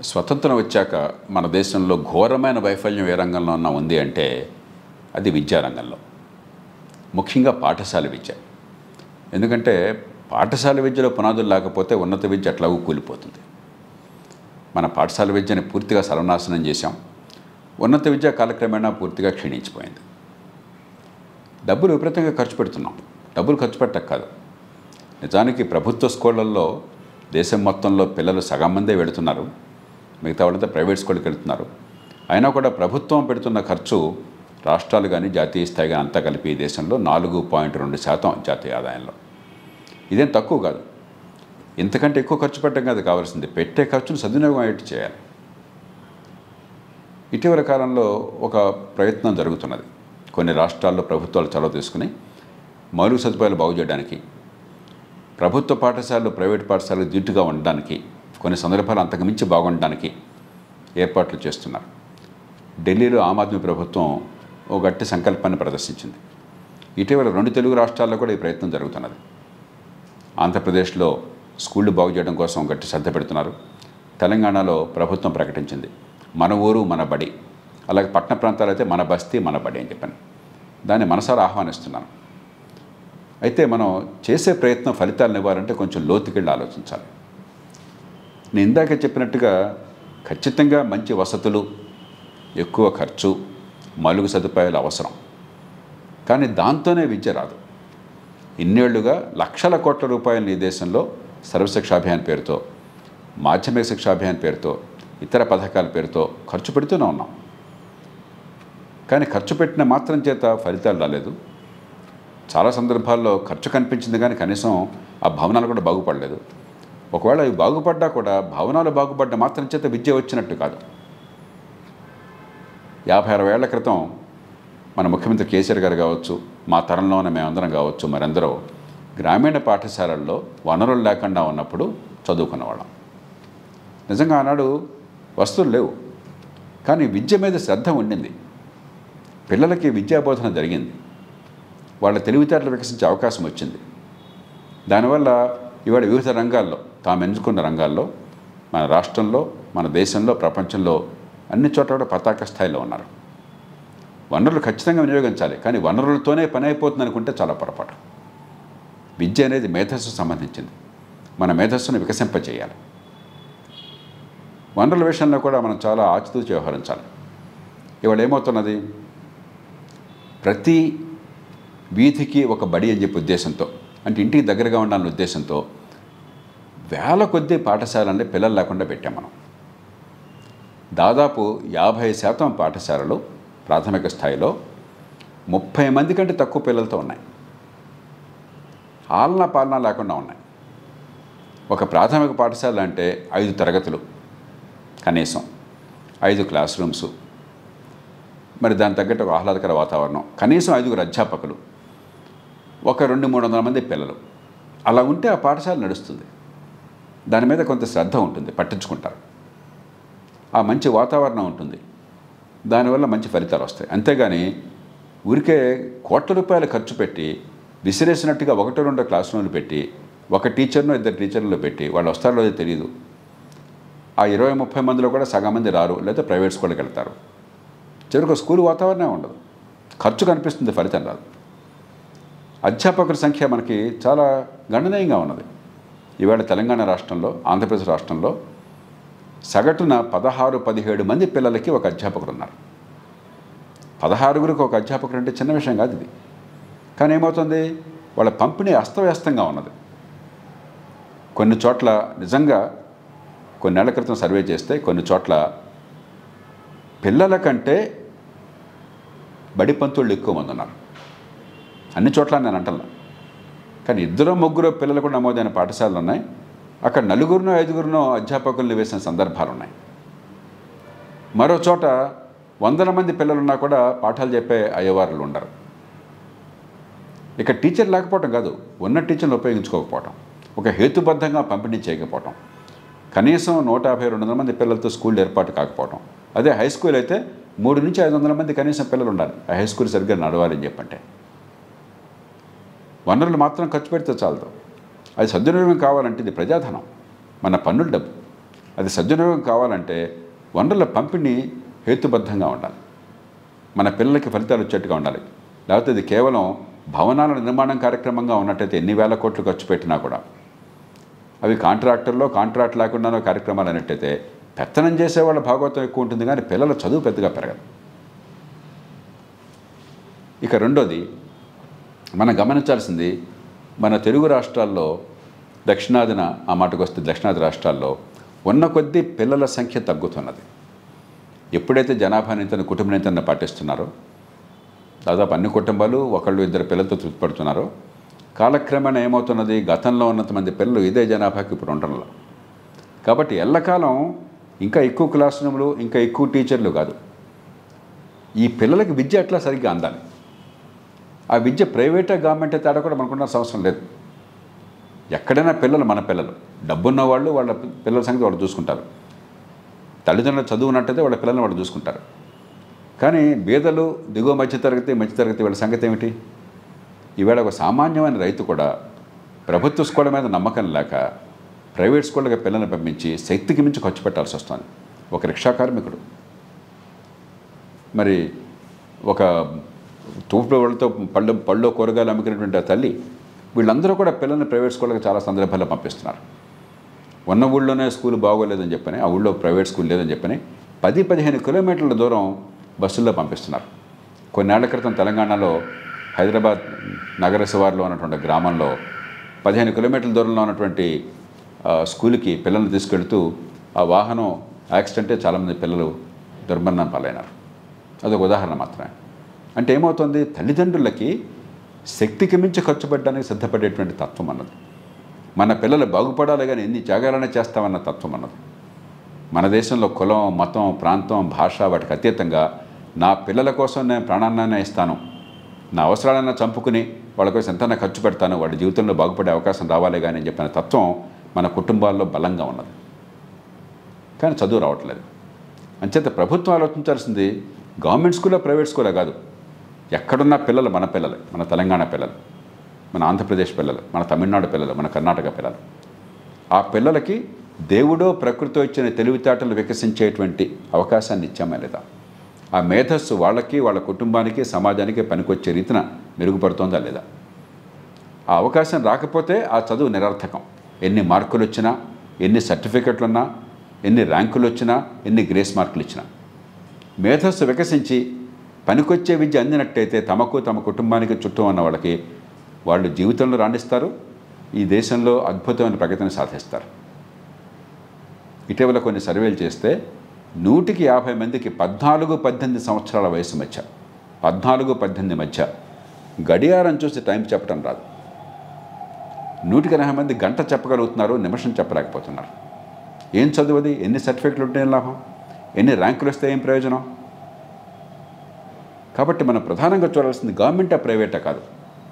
స్వతంత్రం వచ్చాక మన దేశంలో ఘోరమైన వైఫల్యం ఏ రంగంలో ఉన్నా ఉంది అంటే అది విద్యారంగంలో ముఖ్యంగా పాఠశాల విద్య ఎందుకంటే పాఠశాల విద్యలో పునాదులు లేకపోతే ఉన్నత విద్య ఎట్లాగూ కూలిపోతుంది మన పాఠశాల విద్యని పూర్తిగా సర్వనాశనం చేశాం ఉన్నత విద్య కాలక్రమేణా పూర్తిగా క్షీణించిపోయింది డబ్బులు విపరీతంగా ఖర్చు పెడుతున్నాం డబ్బులు ఖర్చు పెట్టక కాదు నిజానికి ప్రభుత్వ స్కూళ్ళల్లో దేశం మొత్తంలో పిల్లలు సగం మందే వెళుతున్నారు మిగతా వాళ్ళంతా ప్రైవేట్ స్కూల్కి వెళ్తున్నారు అయినా కూడా ప్రభుత్వం పెడుతున్న ఖర్చు రాష్ట్రాలు కానీ జాతీయ స్థాయి కానీ అంతా కలిపి ఈ దేశంలో నాలుగు పాయింట్ రెండు శాతం జాతీయ ఆదాయంలో ఇదేం తక్కువ కాదు ఇంతకంటే ఎక్కువ ఖర్చు పెట్టడం కాదు కావాల్సింది పెట్టే ఖర్చును సద్వినియోగం అయ్యేట్టు చేయాలి ఇటీవల కాలంలో ఒక ప్రయత్నం జరుగుతున్నది కొన్ని రాష్ట్రాల్లో ప్రభుత్వాలు చొరవ తీసుకుని మౌలిక సదుపాయాలు బాగు చేయడానికి ప్రభుత్వ పాఠశాలలు ప్రైవేట్ పాఠశాలలు దిట్టుగా ఉండడానికి కొన్ని సందర్భాలు అంతకు మించి బాగుండడానికి ఏర్పాట్లు చేస్తున్నారు ఢిల్లీలో ఆమ్ ఆద్మీ ప్రభుత్వం ఓ గట్టి సంకల్పాన్ని ప్రదర్శించింది ఇటీవల రెండు తెలుగు రాష్ట్రాల్లో కూడా ఈ ప్రయత్నం జరుగుతున్నది ఆంధ్రప్రదేశ్లో స్కూళ్ళు బాగు చేయడం కోసం గట్టి శ్రద్ధ పెడుతున్నారు తెలంగాణలో ప్రభుత్వం ప్రకటించింది మన ఊరు మన బడి అలాగే పట్టణ ప్రాంతాలు అయితే మన బస్తీ మన బడి అని చెప్పాను దాన్ని మనసారా ఆహ్వానిస్తున్నాను అయితే మనం చేసే ప్రయత్నం ఫలితాలను ఇవ్వాలంటే కొంచెం లోతుకెళ్ళి ఆలోచించాలి నేను ఇందాక చెప్పినట్టుగా ఖచ్చితంగా మంచి వసతులు ఎక్కువ ఖర్చు మలుగు సదుపాయాలు అవసరం కానీ దాంతోనే విద్య రాదు ఇన్నేళ్లుగా లక్షల కోట్ల రూపాయలు ఈ దేశంలో సర్వశిక్షాభియాన్ పేరుతో మాధ్యమిక శిక్షాభియాన్ పేరుతో ఇతర పథకాల పేరుతో ఖర్చు పెడుతూనే ఉన్నాం కానీ ఖర్చు పెట్టిన మాత్రం చేత ఫలితాలు రాలేదు చాలా సందర్భాల్లో ఖర్చు కనిపించింది కానీ కనీసం ఆ భవనాలు కూడా బాగుపడలేదు ఒకవేళ అవి బాగుపడ్డా కూడా భవనాలు బాగుపడ్డ మాత్రం చేత విద్య వచ్చినట్టు కాదు యాభై అరవై ఏళ్ల క్రితం మన ముఖ్యమంత్రి కేసీఆర్ గారు కావచ్చు మా తరంలో ఉన్న మేమందరం కావచ్చు మరందరూ గ్రామీణ పాఠశాలల్లో వనరులు లేకుండా ఉన్నప్పుడు చదువుకునేవాళ్ళం నిజంగా ఆనాడు వస్తువులు లేవు కానీ విద్య మీద శ్రద్ధ ఉండింది పిల్లలకి విద్యాబోధన జరిగింది వాళ్ళ తెలివితేటలు వికసించే అవకాశం వచ్చింది దానివల్ల ఇవాళ వివిధ రంగాల్లో తాము ఎంచుకున్న రంగాల్లో మన రాష్ట్రంలో మన దేశంలో ప్రపంచంలో అన్ని చోట్ల కూడా పతాక స్థాయిలో ఉన్నారు వనరులు ఖచ్చితంగా వినియోగించాలి కానీ వనరులతోనే పని అయిపోతుంది అనుకుంటే చాలా పొరపాటు విద్య అనేది మేధస్సు సంబంధించింది మన మేధస్సును వికసింపచేయాలి వనరుల విషయంలో కూడా మనం చాలా ఆచితూచి వ్యవహరించాలి ఇవాళ ఏమవుతున్నది ప్రతి వీధికి ఒక బడి అని చెప్పి ఉద్దేశంతో అంటే ఇంటికి దగ్గరగా ఉండాలనే ఉద్దేశంతో వేల కొద్దీ పాఠశాలని పిల్లలు లేకుండా పెట్టాం మనం దాదాపు యాభై శాతం పాఠశాలలు ప్రాథమిక స్థాయిలో ముప్పై మంది కంటే తక్కువ పిల్లలతో ఉన్నాయి ఆలన పాలన లేకుండా ఉన్నాయి ఒక ప్రాథమిక పాఠశాల అంటే ఐదు తరగతులు కనీసం ఐదు క్లాస్ రూమ్స్ మరి దాని తగ్గట్టు ఒక ఆహ్లాదకర వాతావరణం కనీసం ఐదుగురు అధ్యాపకులు ఒక రెండు మూడు వందల మంది పిల్లలు అలా ఉంటే ఆ పాఠశాల నడుస్తుంది దాని మీద కొంత శ్రద్ధ ఉంటుంది పట్టించుకుంటారు ఆ మంచి వాతావరణం ఉంటుంది దానివల్ల మంచి ఫలితాలు వస్తాయి అంతేగాని ఊరికే కోట్ల రూపాయలు ఖర్చు పెట్టి విసిరేసినట్టుగా ఒకటో రెండో క్లాస్ రూమ్లు పెట్టి ఒక టీచర్ను ఇద్దరు టీచర్లు పెట్టి వాళ్ళు వస్తారో లేదో తెలియదు ఆ ఇరవై ముప్పై మందిలో కూడా సగం మంది రారు లేదా ప్రైవేట్ స్కూల్కి వెళ్తారు చివరికి స్కూల్ వాతావరణం ఉండదు ఖర్చు కనిపిస్తుంది ఫలితం రాదు అధ్యాపకుల సంఖ్య మనకి చాలా గణనీయంగా ఉన్నది ఇవాళ తెలంగాణ రాష్ట్రంలో ఆంధ్రప్రదేశ్ రాష్ట్రంలో సగటున పదహారు పదిహేడు మంది పిల్లలకి ఒక అధ్యాపకుడు ఉన్నారు పదహారుగురికి ఒక అధ్యాపకుడు అంటే చిన్న విషయం కాదు ఇది కానీ ఏమవుతుంది వాళ్ళ పంపిణీ అస్తవ్యస్తంగా ఉన్నది కొన్ని చోట్ల నిజంగా కొన్నేళ్ల క్రితం సర్వే చేస్తే కొన్ని చోట్ల పిల్లల కంటే బడి పంతుళ్ళు ఎక్కువ మంది ఉన్నారు అన్ని చోట్ల నేను అంటలా కానీ ఇద్దరు ముగ్గురు పిల్లలు కూడా నమోదైన పాఠశాలలు ఉన్నాయి అక్కడ నలుగురినో ఐదుగురినో అధ్యాపకుల్ని వేసిన సందర్భాలు ఉన్నాయి మరో చోట వందల మంది పిల్లలున్నా కూడా పాఠాలు చెప్పే అయ్యవారులు ఉండరు ఇక టీచర్ లేకపోవటం కాదు ఉన్న టీచర్లు ఉపయోగించుకోకపోవటం ఒక హేతుబద్ధంగా పంపిణీ చేయకపోవటం కనీసం నూట యాభై రెండు వందల మంది పిల్లలతో స్కూల్ ఏర్పాటు కాకపోవటం అదే హై స్కూల్ అయితే మూడు నుంచి ఐదు వందల మంది కనీసం పిల్లలు ఉండాలి ఆ హై స్కూల్ సరిగ్గా నడవాలి అని చెప్పంటే వనరులు మాత్రం ఖర్చు పెడితే చాలదు అది సద్వినియోగం కావాలంటే ఇది ప్రజాధనం మన పన్నుల డబ్బు అది సద్వినియోగం కావాలంటే వనరుల పంపిణీ హేతుబద్ధంగా ఉండాలి మన పిల్లలకి ఫలితాలు వచ్చేట్టుగా ఉండాలి లేకపోతే ఇది కేవలం భవనాల నిర్మాణం కార్యక్రమంగా ఉన్నట్టయితే ఎన్ని వేల కోట్లు ఖర్చు పెట్టినా కూడా అవి కాంట్రాక్టర్లో కాంట్రాక్ట్ లేకుండానో కార్యక్రమాలు అన్నట్టయితే పెత్తనం చేసేవాళ్ళ భాగవతం ఎక్కువ ఉంటుంది కానీ పిల్లల చదువు పెద్దగా పెరగదు ఇక రెండోది మనం గమనించాల్సింది మన తెలుగు రాష్ట్రాల్లో దక్షిణాదిన ఆ మాటకు వస్తే దక్షిణాది రాష్ట్రాల్లో ఉన్న కొద్దీ పిల్లల సంఖ్య తగ్గుతున్నది ఎప్పుడైతే జనాభా నియంత్రణ కుటుంబ నియంత్రణ పాటిస్తున్నారో దాదాపు అన్ని కుటుంబాలు ఒకళ్ళు ఇద్దరు పిల్లలతో తృప్తిపడుతున్నారో కాలక్రమేణా ఏమవుతున్నది గతంలో ఉన్నంతమంది పిల్లలు ఇదే జనాభాకి ఇప్పుడు ఉండడంలో కాబట్టి ఎల్లకాలం ఇంకా ఎక్కువ క్లాస్ రూములు ఇంకా ఎక్కువ టీచర్లు కాదు ఈ పిల్లలకి విద్య ఎట్లా సరిగ్గా అందాలి ఆ విద్య ప్రైవేటా గవర్నమెంట్ తేడా కూడా మనకున్న అవసరం లేదు ఎక్కడైనా పిల్లలు మన పిల్లలు డబ్బున్న వాళ్ళు వాళ్ళ పిల్లల సంగతి వాళ్ళు చూసుకుంటారు తల్లిదండ్రులు చదువున్నట్టయితే వాళ్ళ పిల్లల్ని వాళ్ళు చూసుకుంటారు కానీ బీదలు దిగువ మధ్యతరగతి మధ్యతరగతి వాళ్ళ సంగతి ఏమిటి ఈవేళ ఒక సామాన్యమైన రైతు కూడా ప్రభుత్వ స్కూళ్ళ మీద నమ్మకం లేక ప్రైవేట్ స్కూళ్ళకి పిల్లల్ని పంపించి శక్తికి మించి ఖర్చు పెట్టాల్సి వస్తుంది ఒక రిక్షా కార్మికుడు మరి ఒక తూపు వాళ్ళతో పళ్ళు పళ్ళు కూరగాయలు అమ్ముకునేటువంటి ఆ తల్లి వీళ్ళందరూ కూడా పిల్లల్ని ప్రైవేట్ స్కూళ్ళకి చాలా సందర్భాల్లో పంపిస్తున్నారు ఉన్న ఊళ్ళోనే స్కూల్ బాగోలేదని చెప్పని ఆ ఊళ్ళో ప్రైవేట్ స్కూల్ లేదని చెప్పని పది పదిహేను కిలోమీటర్ల దూరం బస్సుల్లో పంపిస్తున్నారు కొన్నేళ్ల క్రితం తెలంగాణలో హైదరాబాద్ నగర శివార్లో ఉన్నటువంటి గ్రామంలో పదిహేను కిలోమీటర్ల దూరంలో ఉన్నటువంటి ఆ, స్కూల్కి పిల్లల్ని తీసుకెళ్తూ ఆ వాహనం యాక్సిడెంటే చాలామంది పిల్లలు దుర్మరణం పాలైనారు అదొక ఉదాహరణ మాత్రమే అంటే ఏమవుతుంది తల్లిదండ్రులకి శక్తికి మించి ఖర్చు పెట్టడానికి సిద్ధపడేటువంటి తత్వం అన్నది మన పిల్లలు బాగుపడాలి కానీ ఎన్ని త్యాగాలనే చేస్తామన్న తత్వం అన్నది మన దేశంలో కులం మతం ప్రాంతం భాష వాటికి అతీతంగా నా పిల్లల కోసం నేను ప్రాణాన్నైనా ఇస్తాను నా అవసరాలైనా చంపుకుని వాళ్ళ కోసం ఎంతైనా ఖర్చు పెడతాను వాళ్ళ జీవితంలో బాగుపడే అవకాశం రావాలి కానీ అని చెప్పిన తత్వం మన కుటుంబాల్లో బలంగా ఉన్నది కానీ చదువు రావట్లేదు అంచేత ప్రభుత్వం ఆలోచించాల్సింది గవర్నమెంట్ స్కూల్లో ప్రైవేట్ స్కూలే కాదు ఎక్కడున్న పిల్లలు మన పిల్లలు మన తెలంగాణ పిల్లలు మన ఆంధ్రప్రదేశ్ పిల్లలు మన తమిళనాడు పిల్లలు మన కర్ణాటక పిల్లలు ఆ పిల్లలకి దేవుడో ప్రకృతి ఇచ్చిన తెలివితేటలు వికసించేటువంటి అవకాశాన్ని ఇచ్చామా లేదా ఆ మేధస్సు వాళ్ళకి వాళ్ళ కుటుంబానికి సమాజానికి పనికొచ్చే రీతిన మెరుగుపడుతోందా లేదా ఆ అవకాశం రాకపోతే ఆ చదువు నిరర్థకం ఎన్ని మార్కులు వచ్చినా ఎన్ని సర్టిఫికెట్లు ఉన్నా ఎన్ని ర్యాంకులు వచ్చినా ఎన్ని గ్రేస్ మార్కులు ఇచ్చినా మేధస్సు వికసించి పనికొచ్చే విద్య అందినట్టయితే తమకు తమ కుటుంబానికి చుట్టూ ఉన్న వాళ్ళకి వాళ్ళు జీవితంలో రాణిస్తారు ఈ దేశంలో అద్భుతమైన ప్రగతిని సాధిస్తారు ఇటీవల కొన్ని సర్వేలు చేస్తే నూటికి యాభై మందికి పద్నాలుగు పద్దెనిమిది సంవత్సరాల వయసు మధ్య పద్నాలుగు పద్దెనిమిది మధ్య గడియారం చూసి టైం చెప్పడం రాదు నూటికి ఎనభై మంది గంట చెప్పగలుగుతున్నారు నిమిషం చెప్పలేకపోతున్నారు ఏం చదువుది ఎన్ని సర్టిఫికెట్లు ఉంటే ఏం లాభం ఎన్ని ర్యాంకులు వస్తే ఏం ప్రయోజనం కాబట్టి మనం ప్రధానంగా చూడాల్సింది గవర్నమెంటా ప్రైవేటా కాదు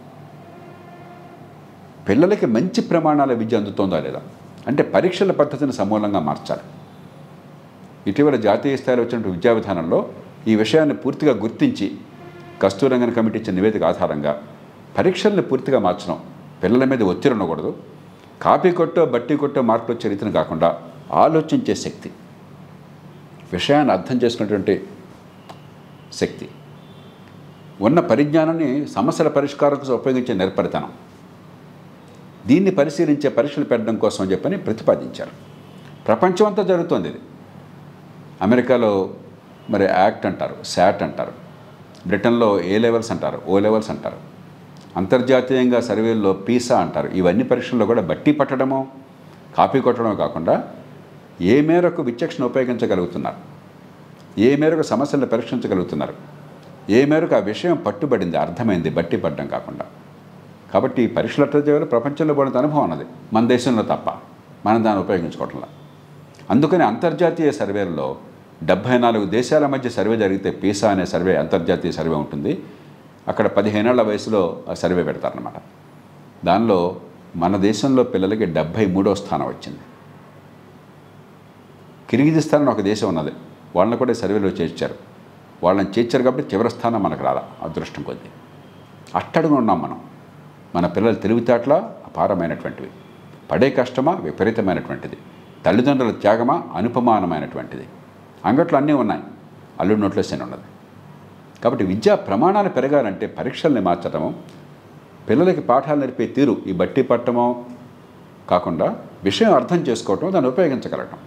పిల్లలకి మంచి ప్రమాణాల విద్య అందుతోందా లేదా అంటే పరీక్షల పద్ధతిని సమూలంగా మార్చాలి ఇటీవల జాతీయ స్థాయిలో వచ్చినటువంటి విద్యా విధానంలో ఈ విషయాన్ని పూర్తిగా గుర్తించి కస్తూరంగన్ కమిటీ ఇచ్చిన నివేదిక ఆధారంగా పరీక్షల్ని పూర్తిగా మార్చడం పిల్లల మీద ఒత్తిడి ఉండకూడదు కాపీ కొట్టో బట్టి కొట్టో మార్కులు వచ్చే రీతిని కాకుండా ఆలోచించే శక్తి విషయాన్ని అర్థం చేసుకునేటువంటి శక్తి ఉన్న పరిజ్ఞానాన్ని సమస్యల పరిష్కారం కోసం ఉపయోగించే నేర్పరితనం దీన్ని పరిశీలించే పరీక్షలు పెట్టడం కోసం అని చెప్పని ప్రతిపాదించారు ప్రపంచం అంతా జరుగుతోంది ఇది అమెరికాలో మరి యాక్ట్ అంటారు శాట్ అంటారు బ్రిటన్లో ఏ లెవెల్స్ అంటారు ఓ లెవెల్స్ అంటారు అంతర్జాతీయంగా సర్వేల్లో పీసా అంటారు ఇవన్నీ పరీక్షల్లో కూడా బట్టి పట్టడమో కాపీ కొట్టడమో కాకుండా ఏ మేరకు విచక్షణ ఉపయోగించగలుగుతున్నారు ఏ మేరకు సమస్యలను పరీక్షించగలుగుతున్నారు ఏ మేరకు ఆ విషయం పట్టుబడింది అర్థమైంది బట్టి పడ్డం కాకుండా కాబట్టి ఈ పరీక్షలు అట్లా చేయాలి ప్రపంచంలో పడిన అనుభవం అన్నది మన దేశంలో తప్ప మనం దాన్ని ఉపయోగించుకోవట్లా అందుకని అంతర్జాతీయ సర్వేలలో డెబ్భై నాలుగు దేశాల మధ్య సర్వే జరిగితే పీసా అనే సర్వే అంతర్జాతీయ సర్వే ఉంటుంది అక్కడ పదిహేనేళ్ల వయసులో ఆ సర్వే పెడతారనమాట దానిలో మన దేశంలో పిల్లలకి డెబ్భై మూడో స్థానం వచ్చింది కిర్గిజిస్తాన్ అని ఒక దేశం ఉన్నది వాళ్ళని కూడా ఈ సర్వేలో చేర్చారు వాళ్ళని చేర్చారు కాబట్టి చివరి స్థానం మనకు రాలా అదృష్టం కొద్దీ అట్టడుగు ఉన్నాం మనం మన పిల్లల తెలివితేటల అపారమైనటువంటివి పడే కష్టమా విపరీతమైనటువంటిది తల్లిదండ్రుల త్యాగమా అనుపమానమైనటువంటిది అంగట్లో అన్నీ ఉన్నాయి అల్లుడి నోట్లో శని ఉన్నది కాబట్టి విద్యా ప్రమాణాలు పెరగాలంటే పరీక్షల్ని మార్చడము పిల్లలకి పాఠాలు నేర్పే తీరు ఈ బట్టి పట్టమో కాకుండా విషయం అర్థం చేసుకోవటం దాన్ని ఉపయోగించగలగటం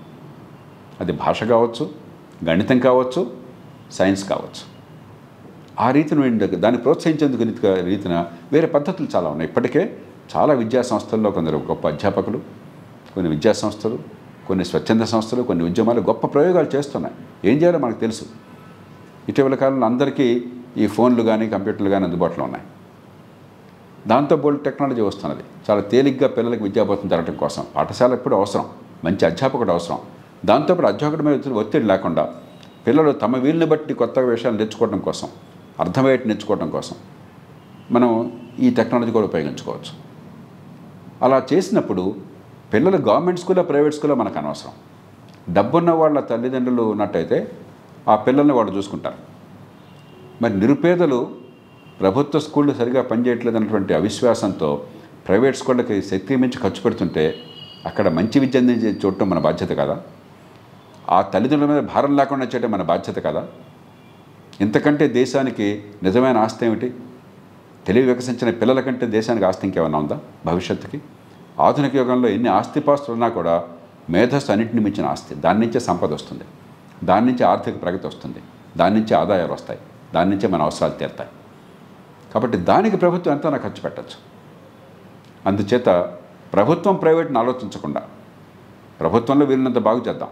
అది భాష కావచ్చు గణితం కావచ్చు సైన్స్ కావచ్చు ఆ రీతిని వీడి- దాన్ని ప్రోత్సహించేందుకు రీతిగా రీతిన వేరే పద్ధతులు చాలా ఉన్నాయి ఇప్పటికే చాలా విద్యా సంస్థల్లో కొందరు గొప్ప అధ్యాపకులు కొన్ని విద్యా సంస్థలు కొన్ని స్వచ్ఛంద సంస్థలు కొన్ని ఉద్యమాలు గొప్ప ప్రయోగాలు చేస్తున్నాయి ఏం చేయాలో మనకు తెలుసు ఇటీవల కాలంలో అందరికీ ఈ ఫోన్లు కానీ కంప్యూటర్లు కానీ అందుబాటులో ఉన్నాయి దాంతో బోల్డ్ టెక్నాలజీ వస్తున్నది చాలా తేలిగ్గా పిల్లలకు విద్యాబోధన జరగడం కోసం పాఠశాల ఎప్పుడు అవసరం మంచి అధ్యాపకుడు అవసరం దాంతోపాటు అధ్యాపకుడి మీద ఒత్తిడి- ఒత్తిడి లేకుండా పిల్లలు తమ వీలుని బట్టి కొత్త విషయాలు నేర్చుకోవడం కోసం అర్థమయ్యేటి నేర్చుకోవడం కోసం మనం ఈ టెక్నాలజీ కూడా ఉపయోగించుకోవచ్చు అలా చేసినప్పుడు పిల్లలు గవర్నమెంట్ స్కూల్లో ప్రైవేట్ స్కూల్లో మనకు అనవసరం డబ్బున్న వాళ్ళ తల్లిదండ్రులు ఉన్నట్టయితే ఆ పిల్లల్ని వాళ్ళు చూసుకుంటారు మరి నిరుపేదలు ప్రభుత్వ స్కూళ్ళు సరిగా పనిచేయట్లేదు అన్నటువంటి అవిశ్వాసంతో ప్రైవేట్ స్కూళ్ళకి శక్తి మించి ఖర్చు పెడుతుంటే అక్కడ మంచి విద్య అందించి చూడటం మన బాధ్యత కదా ఆ తల్లిదండ్రుల మీద భారం లేకుండా చేయడం మన బాధ్యత కదా ఇంతకంటే దేశానికి నిజమైన ఆస్తి ఏమిటి తెలివి వికసించిన పిల్లల కంటే దేశానికి ఆస్తి ఇంకేమైనా ఉందా భవిష్యత్తుకి ఆధునిక యుగంలో ఎన్ని ఆస్తిపాస్తులు ఉన్నా కూడా మేధస్సు అన్నింటిని మించిన ఆస్తి దాని నుంచే సంపద వస్తుంది దాని నుంచి ఆర్థిక ప్రగతి వస్తుంది దాని నుంచి ఆదాయాలు వస్తాయి దాని నుంచే మన అవసరాలు తీరుతాయి కాబట్టి దానికి ప్రభుత్వం ఎంతైనా ఖర్చు పెట్టచ్చు అందుచేత ప్రభుత్వం ప్రైవేట్ని ఆలోచించకుండా ప్రభుత్వంలో వీళ్ళనంత బాగు చేద్దాం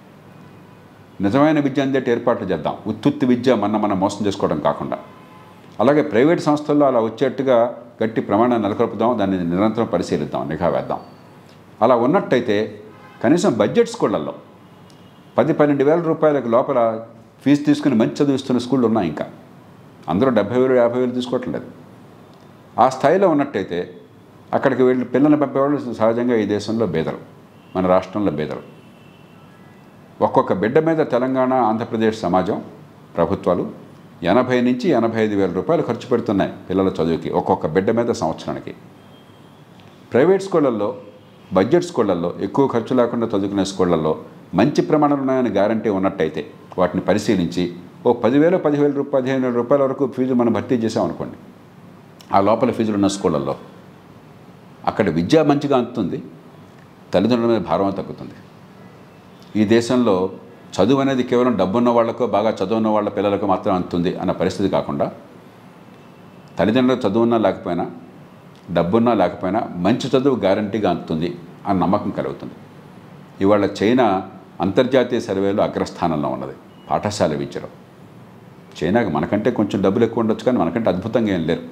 నిజమైన విద్య అందేటి ఏర్పాట్లు చేద్దాం ఉత్తుత్తి విద్య మన మనం మోసం చేసుకోవడం కాకుండా అలాగే ప్రైవేట్ సంస్థల్లో అలా వచ్చేట్టుగా గట్టి ప్రమాణాన్ని నెలకొల్పుదాం దాన్ని నిరంతరం పరిశీలిద్దాం నిఘా వేద్దాం అలా ఉన్నట్టయితే కనీసం బడ్జెట్ స్కూళ్ళల్లో పది పన్నెండు వేల రూపాయలకు లోపల ఫీజు తీసుకుని మంచి చదివిస్తున్న స్కూళ్ళు ఉన్నాయి ఇంకా అందరూ డెబ్బై వేలు యాభై వేలు తీసుకోవట్లేదు ఆ స్థాయిలో ఉన్నట్టయితే అక్కడికి వెళ్ళి పిల్లల్ని పంపేవాళ్ళు సహజంగా ఈ దేశంలో బేదలు మన రాష్ట్రంలో బేదలు ఒక్కొక్క బిడ్డ మీద తెలంగాణ ఆంధ్రప్రదేశ్ సమాజం ప్రభుత్వాలు ఎనభై నుంచి ఎనభై ఐదు వేల రూపాయలు ఖర్చు పెడుతున్నాయి పిల్లల చదువుకి ఒక్కొక్క బిడ్డ మీద సంవత్సరానికి ప్రైవేట్ స్కూళ్ళల్లో బడ్జెట్ స్కూళ్ళల్లో ఎక్కువ ఖర్చు లేకుండా చదువుకునే స్కూళ్ళల్లో మంచి ప్రమాణాలు ఉన్నాయని గ్యారంటీ ఉన్నట్టయితే వాటిని పరిశీలించి ఓ పదివేలు పదివేల రూపాయలు పదిహేను వేల రూపాయల వరకు ఫీజు మనం భర్తీ చేసామనుకోండి ఆ లోపల ఫీజులు ఉన్న స్కూళ్ళల్లో అక్కడ విద్య మంచిగా అందుతుంది తల్లిదండ్రుల మీద భారం తగ్గుతుంది ఈ దేశంలో చదువు అనేది కేవలం డబ్బున్న వాళ్ళకో బాగా చదువున్న వాళ్ళ పిల్లలకు మాత్రం అందుతుంది అన్న పరిస్థితి కాకుండా తల్లిదండ్రులు చదువున్నా లేకపోయినా డబ్బున్నా లేకపోయినా మంచి చదువు గ్యారంటీగా అందుతుంది అన్న నమ్మకం కలుగుతుంది ఇవాళ చైనా అంతర్జాతీయ సర్వేలో అగ్రస్థానంలో ఉన్నది పాఠశాల విద్యలో చైనాకి మనకంటే కొంచెం డబ్బులు ఎక్కువ ఉండొచ్చు కానీ మనకంటే అద్భుతంగా ఏం లేరు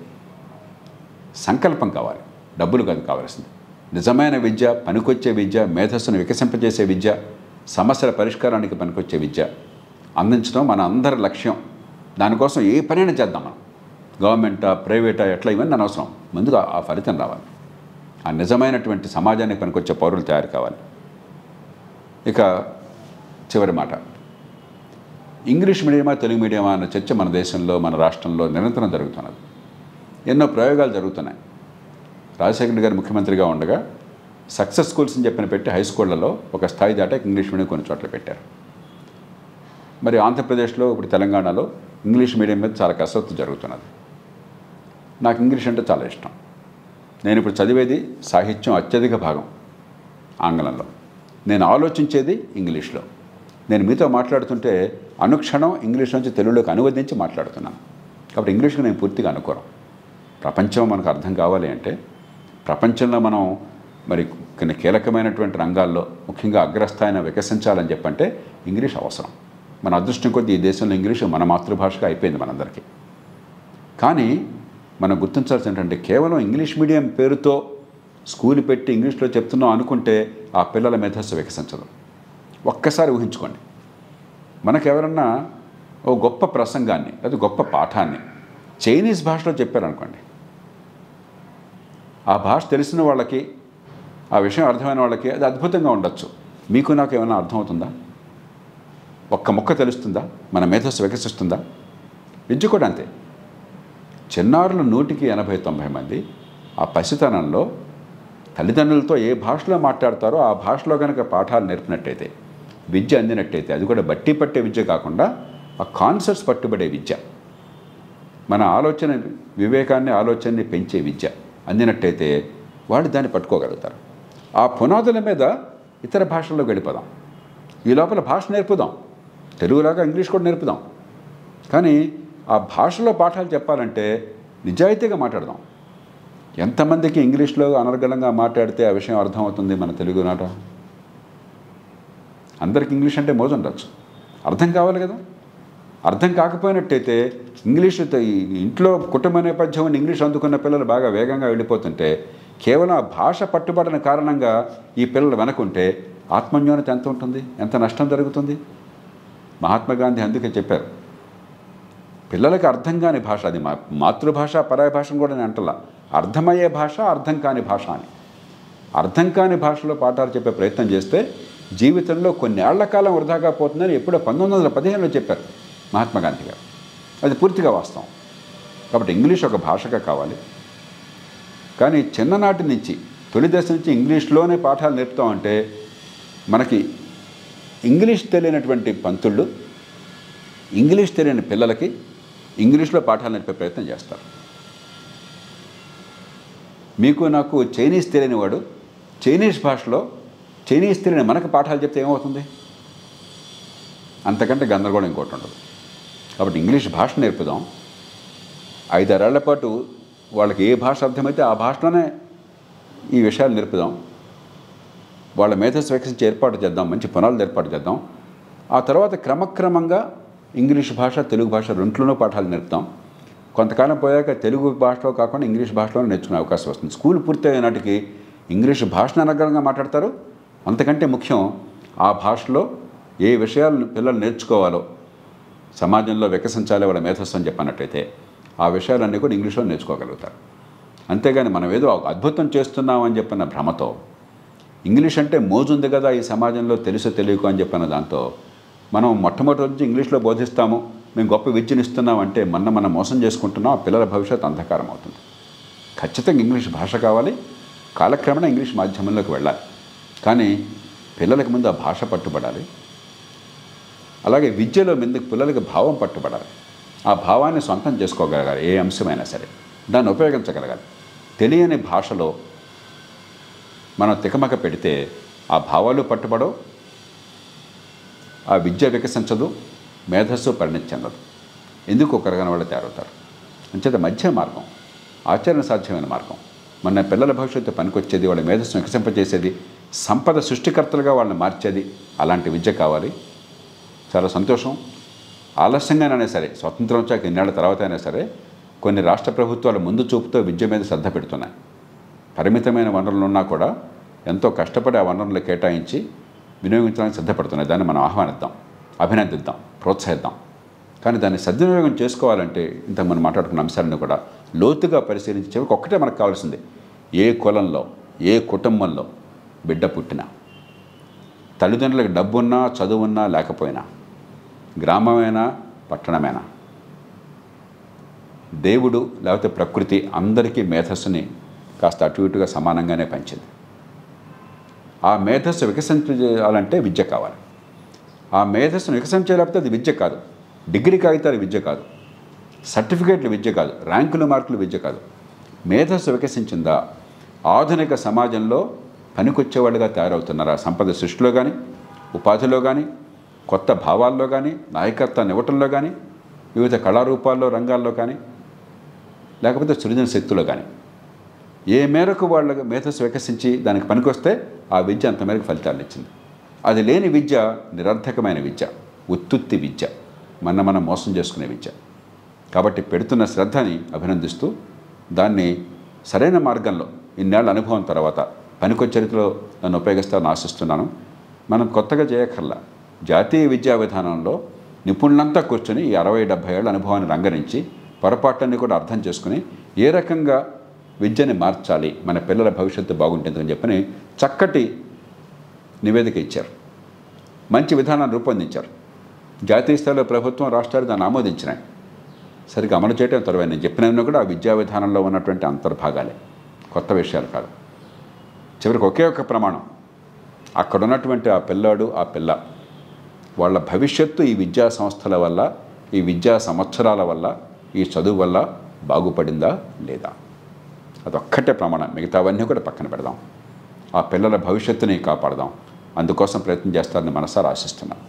సంకల్పం కావాలి డబ్బులు కాదు కావాల్సింది నిజమైన విద్య పనికొచ్చే విద్య మేధస్సును వికసింపజేసే విద్య సమస్యల పరిష్కారానికి పనికొచ్చే విద్య అందించడం మన అందరి లక్ష్యం దానికోసం ఏ పనైనా చేద్దాం మనం గవర్నమెంటా ప్రైవేటా ఎట్లా ఇవన్నీ అనవసరం ముందుగా ఆ ఫలితం రావాలి ఆ నిజమైనటువంటి సమాజానికి పనికొచ్చే పౌరులు తయారు కావాలి ఇక చివరి మాట ఇంగ్లీష్ మీడియమా తెలుగు మీడియమా అన్న చర్చ మన దేశంలో మన రాష్ట్రంలో నిరంతరం జరుగుతున్నది ఎన్నో ప్రయోగాలు జరుగుతున్నాయి రాజశేఖర రెడ్డి గారు ముఖ్యమంత్రిగా ఉండగా సక్సెస్ స్కూల్స్ అని చెప్పిన పెట్టి హై స్కూళ్ళలో ఒక స్థాయి దాటా ఇంగ్లీష్ మీడియం కొన్ని చోట్ల పెట్టారు మరి ఆంధ్రప్రదేశ్లో ఇప్పుడు తెలంగాణలో ఇంగ్లీష్ మీడియం మీద చాలా కసరత్తు జరుగుతున్నది నాకు ఇంగ్లీష్ అంటే చాలా ఇష్టం నేను ఇప్పుడు చదివేది సాహిత్యం అత్యధిక భాగం ఆంగ్లంలో నేను ఆలోచించేది ఇంగ్లీష్లో నేను మీతో మాట్లాడుతుంటే అనుక్షణం ఇంగ్లీష్ నుంచి తెలుగులోకి అనువదించి మాట్లాడుతున్నాను కాబట్టి ఇంగ్లీష్కి నేను పూర్తిగా అనుకోను ప్రపంచం మనకు అర్థం కావాలి అంటే ప్రపంచంలో మనం మరి కొన్ని కీలకమైనటువంటి రంగాల్లో ముఖ్యంగా అగ్రస్థాయిన వికసించాలని చెప్పంటే ఇంగ్లీష్ అవసరం మన అదృష్టం కొద్దీ ఈ దేశంలో ఇంగ్లీష్ మన మాతృభాషగా అయిపోయింది మనందరికీ కానీ మనం గుర్తించాల్సి ఏంటంటే కేవలం ఇంగ్లీష్ మీడియం పేరుతో స్కూల్ పెట్టి ఇంగ్లీష్లో చెప్తున్నాం అనుకుంటే ఆ పిల్లల మేధస్సు వికసించదు ఒక్కసారి ఊహించుకోండి మనకు ఎవరన్నా ఓ గొప్ప ప్రసంగాన్ని లేదా గొప్ప పాఠాన్ని చైనీస్ భాషలో చెప్పారనుకోండి ఆ భాష తెలిసిన వాళ్ళకి ఆ విషయం అర్థమైన వాళ్ళకి అది అద్భుతంగా ఉండొచ్చు మీకు నాకు ఏమైనా అర్థమవుతుందా ఒక్క ముక్క తెలుస్తుందా మన మేధస్సు వికసిస్తుందా విద్య కూడా అంతే చిన్నారులు నూటికి ఎనభై తొంభై మంది ఆ పసితనంలో తల్లిదండ్రులతో ఏ భాషలో మాట్లాడతారో ఆ భాషలో కనుక పాఠాలు నేర్పినట్టయితే విద్య అందినట్టయితే అది కూడా బట్టి పట్టే విద్య కాకుండా ఆ కాన్సెప్ట్స్ పట్టుబడే విద్య మన ఆలోచన వివేకాన్ని ఆలోచనని పెంచే విద్య అందినట్టయితే వాళ్ళు దాన్ని పట్టుకోగలుగుతారు ఆ పునాదుల మీద ఇతర భాషల్లో గడిపోదాం ఈ లోపల భాష నేర్పుదాం తెలుగులాగా ఇంగ్లీష్ కూడా నేర్పుదాం కానీ ఆ భాషలో పాఠాలు చెప్పాలంటే నిజాయితీగా మాట్లాడదాం ఎంతమందికి ఇంగ్లీష్లో అనర్గళంగా మాట్లాడితే ఆ విషయం అర్థమవుతుంది మన తెలుగు నాట అందరికి ఇంగ్లీష్ అంటే మోజు ఉండొచ్చు అర్థం కావాలి కదా అర్థం కాకపోయినట్టయితే ఇంగ్లీష్ త- ఈ ఇంట్లో కుటుంబ నేపథ్యం అని ఇంగ్లీష్ అందుకున్న పిల్లలు బాగా వేగంగా వెళ్ళిపోతుంటే కేవలం ఆ భాష పట్టుబడిన కారణంగా ఈ పిల్లలు వెనకుంటే ఆత్మన్యూనత ఎంత ఉంటుంది ఎంత నష్టం జరుగుతుంది మహాత్మా గాంధీ అందుకే చెప్పారు పిల్లలకి అర్థం కాని భాష అది మా మాతృభాష పరాయ భాషను కూడా నేను అంటలా అర్థమయ్యే భాష అర్థం కాని భాష అని అర్థం కాని భాషలో పాఠాలు చెప్పే ప్రయత్నం చేస్తే జీవితంలో కొన్ని ఏళ్ల కాలం వృధాగా పోతుందని ఎప్పుడో పంతొమ్మిది వందల పదిహేనులో చెప్పారు మహాత్మా గాంధీ గారు అది పూర్తిగా వాస్తవం కాబట్టి ఇంగ్లీష్ ఒక భాషగా కావాలి కానీ చిన్ననాటి నుంచి తొలి దశ నుంచి ఇంగ్లీష్లోనే పాఠాలు నేర్పుతామంటే మనకి ఇంగ్లీష్ తెలియనటువంటి పంతుళ్ళు ఇంగ్లీష్ తెలియని పిల్లలకి ఇంగ్లీష్లో పాఠాలు నేర్పే ప్రయత్నం చేస్తారు మీకు నాకు చైనీస్ తెలియని వాడు చైనీస్ భాషలో చైనీస్ తెలియని మనకు పాఠాలు చెప్తే ఏమవుతుంది అంతకంటే గందరగోళం ఇంకోటి ఉండదు కాబట్టి ఇంగ్లీష్ భాష నేర్పుదాం ఐదారేళ్ల పాటు వాళ్ళకి ఏ భాష అర్థమైతే ఆ భాషలోనే ఈ విషయాలు నేర్పుదాం వాళ్ళ మేధస్సు వికసించి ఏర్పాటు చేద్దాం మంచి పునాలు ఏర్పాటు చేద్దాం ఆ తర్వాత క్రమక్రమంగా ఇంగ్లీష్ భాష తెలుగు భాష రెంట్లోనూ పాఠాలు నేర్పుతాం కొంతకాలం పోయాక తెలుగు భాషలో కాకుండా ఇంగ్లీష్ భాషలో నేర్చుకునే అవకాశం వస్తుంది స్కూల్ పూర్తయ్యే నాటికి ఇంగ్లీష్ భాషను అనర్గళంగా మాట్లాడతారు అంతకంటే ముఖ్యం ఆ భాషలో ఏ విషయాలను పిల్లలు నేర్చుకోవాలో సమాజంలో వికసించాలి వాళ్ళ మేధస్సు అని చెప్పన్నట్టయితే ఆ విషయాలన్నీ కూడా ఇంగ్లీష్లో నేర్చుకోగలుగుతారు అంతేగాని మనం ఏదో ఒక అద్భుతం చేస్తున్నామని చెప్పిన భ్రమతో ఇంగ్లీష్ అంటే మోజుంది కదా ఈ సమాజంలో తెలుసు తెలియకు అని చెప్పిన దాంతో మనం మొట్టమొదటి నుంచి ఇంగ్లీష్లో బోధిస్తాము మేము గొప్ప విద్యను ఇస్తున్నాం అంటే మొన్న మనం మోసం చేసుకుంటున్నాం ఆ పిల్లల భవిష్యత్తు అంధకారం అవుతుంది ఖచ్చితంగా ఇంగ్లీష్ భాష కావాలి కాలక్రమేణా ఇంగ్లీష్ మాధ్యమంలోకి వెళ్ళాలి కానీ పిల్లలకి ముందు ఆ భాష పట్టుబడాలి అలాగే విద్యలో ముందుకు పిల్లలకి భావం పట్టుబడాలి ఆ భావాన్ని సొంతం చేసుకోగలగాలి ఏ అంశమైనా సరే దాన్ని ఉపయోగించగలగాలి తెలియని భాషలో మనం తికమక పెడితే ఆ భావాలు పట్టుబడవు ఆ విద్య వికసించదు మేధస్సు పరిణితి చెందదు ఎందుకు ఒకరిగా వాళ్ళు తయారవుతారు అంచేత మధ్య మార్గం ఆచరణ సాధ్యమైన మార్గం మన పిల్లల భవిష్యత్తు పనికొచ్చేది వాళ్ళ మేధస్సును వికసింపజేసేది సంపద సృష్టికర్తలుగా వాళ్ళని మార్చేది అలాంటి విద్య కావాలి చాలా సంతోషం ఆలస్యంగానైనా సరే స్వతంత్రం వచ్చాక ఇన్నేళ్ల తర్వాత అయినా సరే కొన్ని రాష్ట్ర ప్రభుత్వాలు ముందు చూపుతో విద్య మీద శ్రద్ధ పెడుతున్నాయి పరిమితమైన వనరులు ఉన్నా కూడా ఎంతో కష్టపడి ఆ వనరులు కేటాయించి వినియోగించడానికి సిద్ధపడుతున్నాయి దాన్ని మనం ఆహ్వానిద్దాం అభినందిద్దాం ప్రోత్సహిద్దాం కానీ దాన్ని సద్వినియోగం చేసుకోవాలంటే ఇంతకు మనం మాట్లాడుకున్న అంశాలను కూడా లోతుగా పరిశీలించి చివరికి ఒక్కటే మనకు కావాల్సింది ఏ కులంలో ఏ కుటుంబంలో బిడ్డ పుట్టినా తల్లిదండ్రులకు డబ్బున్నా చదువున్నా లేకపోయినా గ్రామమైనా పట్టణమైనా దేవుడు లేకపోతే ప్రకృతి అందరికీ మేధస్సుని కాస్త అటు ఇటుగా సమానంగానే పంచింది ఆ మేధస్సు వికసించాలంటే విద్య కావాలి ఆ మేధస్సును వికసించేలేకపోతే అది విద్య కాదు డిగ్రీ కాగితాలు విద్య కాదు సర్టిఫికేట్లు విద్య కాదు ర్యాంకులు మార్కులు విద్య కాదు మేధస్సు వికసించిందా ఆధునిక సమాజంలో పనికొచ్చేవాళ్ళుగా తయారవుతున్నారా సంపద సృష్టిలో కానీ ఉపాధిలో కానీ కొత్త భావాల్లో కానీ నాయకత్వాన్ని ఇవ్వటంలో కానీ వివిధ కళారూపాల్లో రంగాల్లో కానీ లేకపోతే సృజన శక్తిలో కానీ ఏ మేరకు వాళ్ళ మేధస్సు వికసించి దానికి పనికొస్తే ఆ విద్య అంత మేరకు ఫలితాలు ఇచ్చింది అది లేని విద్య నిరర్థకమైన విద్య ఉత్తుత్తి విద్య మన మనం మోసం చేసుకునే విద్య కాబట్టి పెడుతున్న శ్రద్ధని అభినందిస్తూ దాన్ని సరైన మార్గంలో ఇన్నేళ్ల అనుభవం తర్వాత పనికొచ్చరితలో నన్ను ఉపయోగిస్తానని ఆశిస్తున్నాను మనం కొత్తగా చేయక్కర్లా జాతీయ విద్యా విధానంలో నిపుణులంతా కూర్చొని ఈ అరవై డెబ్భై ఏళ్ళ అనుభవాన్ని రంగరించి పొరపాట్లన్నీ కూడా అర్థం చేసుకుని ఏ రకంగా విద్యని మార్చాలి మన పిల్లల భవిష్యత్తు బాగుంటుందని చెప్పని చక్కటి నివేదిక ఇచ్చారు మంచి విధానాన్ని రూపొందించారు జాతీయ స్థాయిలో ప్రభుత్వం రాష్ట్రాలు దాన్ని ఆమోదించినాయి సరిగ్గా అమలు చేయడం తర్వాత నేను చెప్పినవన్నీ కూడా ఆ విద్యా విధానంలో ఉన్నటువంటి అంతర్భాగాలే కొత్త విషయాలు కాదు చివరికి ఒకే ఒక ప్రమాణం అక్కడ ఉన్నటువంటి ఆ పిల్లాడు ఆ పిల్ల వాళ్ళ భవిష్యత్తు ఈ విద్యా సంస్థల వల్ల ఈ విద్యా సంవత్సరాల వల్ల ఈ చదువు వల్ల బాగుపడిందా లేదా అదొక్కటే ప్రమాణం మిగతావన్నీ కూడా పక్కన పెడదాం ఆ పిల్లల భవిష్యత్తుని కాపాడదాం అందుకోసం ప్రయత్నం చేస్తారని మనసారా ఆశిస్తున్నాం